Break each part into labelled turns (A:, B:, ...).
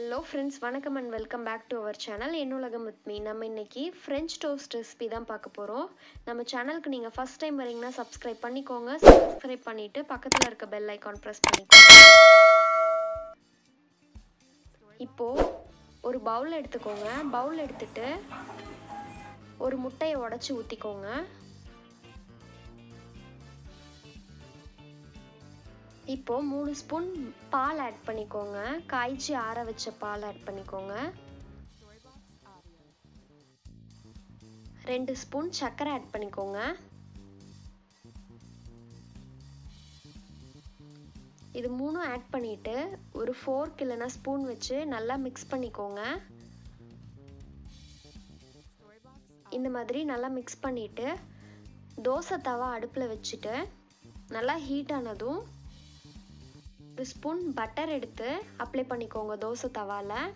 A: hello friends வணக்கம் and welcome back to our channel Ennulagam with me நம்ம இன்னைக்கு French toast recipe தான் பார்க்க போகிறோம் நம்ம சேனலுக்கு நீங்கள் ஃபஸ்ட் டைம் வரீங்கன்னா சப்ஸ்கிரைப் பண்ணிக்கோங்க சப்ஸ்கிரைப் பண்ணிவிட்டு பக்கத்தில் இருக்க பெல் ஐக்கான் ப்ரெஸ் பண்ணிக்கோங்க இப்போது ஒரு பவுல் எடுத்துக்கோங்க பவுல் எடுத்துட்டு ஒரு முட்டையை உடச்சி ஊற்றிக்கோங்க இப்போ மூணு ஸ்பூன் பால் ஆட் பண்ணிக்கோங்க காய்ச்சி ஆற வச்ச பால் ஆட் பண்ணிக்கோங்க ரெண்டு ஸ்பூன் சர்க்கரை ஆட் பண்ணிக்கோங்க இது மூணும் ஆட் பண்ணிட்டு ஒரு ஃபோர்க் இல்லைன்னா ஸ்பூன் வச்சு நல்லா மிக்ஸ் பண்ணிக்கோங்க இந்த மாதிரி நல்லா மிக்ஸ் பண்ணிட்டு தோசை தவா அடுப்பில் வச்சுட்டு நல்லா ஹீட் ஆனதும் ஒரு ஸ்பூன் பட்டர் எடுத்து அப்ளை பண்ணிக்கோங்க தோசை தவாவில்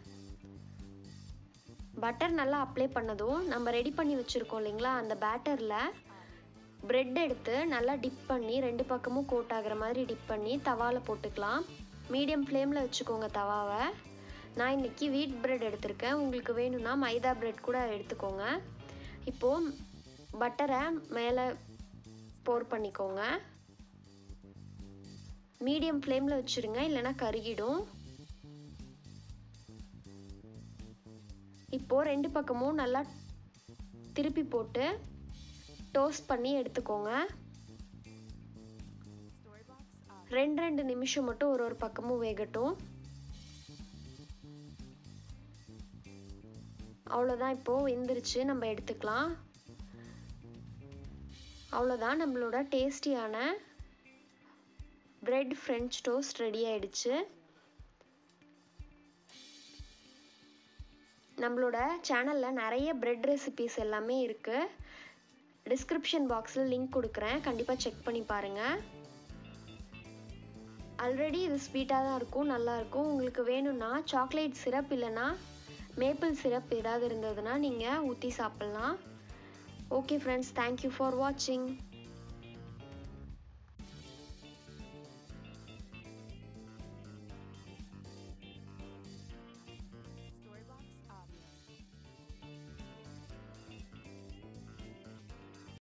A: பட்டர் நல்லா அப்ளை பண்ணதும் நம்ம ரெடி பண்ணி வச்சுருக்கோம் இல்லைங்களா அந்த பேட்டரில் ப்ரெட் எடுத்து நல்லா டிப் பண்ணி ரெண்டு பக்கமும் கோட் ஆகிற மாதிரி டிப் பண்ணி தவாவில் போட்டுக்கலாம் மீடியம் ஃப்ளேமில் வச்சுக்கோங்க தவாவை நான் இன்றைக்கி வீட் ப்ரெட் எடுத்திருக்கேன் உங்களுக்கு வேணும்னா மைதா ப்ரெட் கூட எடுத்துக்கோங்க இப்போது பட்டரை மேலே போர் பண்ணிக்கோங்க மீடியம் ஃப்ளேமில் வச்சுருங்க இல்லைன்னா கருகிடும் இப்போது ரெண்டு பக்கமும் நல்லா திருப்பி போட்டு டோஸ்ட் பண்ணி எடுத்துக்கோங்க ரெண்டு ரெண்டு நிமிஷம் மட்டும் ஒரு ஒரு பக்கமும் வேகட்டும் அவ்வளோதான் இப்போது வெந்துருச்சு நம்ம எடுத்துக்கலாம் அவ்வளோதான் நம்மளோட டேஸ்டியான பிரெட் ஃப்ரெஞ்ச் டோஸ்ட் ரெடி ஆயிடுச்சு நம்மளோட சேனலில் நிறைய பிரெட் ரெசிபிஸ் எல்லாமே இருக்குது டிஸ்கிரிப்ஷன் பாக்ஸில் லிங்க் கொடுக்குறேன் கண்டிப்பாக செக் பண்ணி பாருங்கள் ஆல்ரெடி இது ஸ்வீட்டாக தான் இருக்கும் நல்லாயிருக்கும் உங்களுக்கு வேணும்னா சாக்லேட் சிரப் இல்லைன்னா மேப்பிள் சிரப் ஏதாவது இருந்ததுன்னா நீங்கள் ஊற்றி சாப்பிட்லாம் ஓகே ஃப்ரெண்ட்ஸ் தேங்க்யூ ஃபார் வாட்சிங்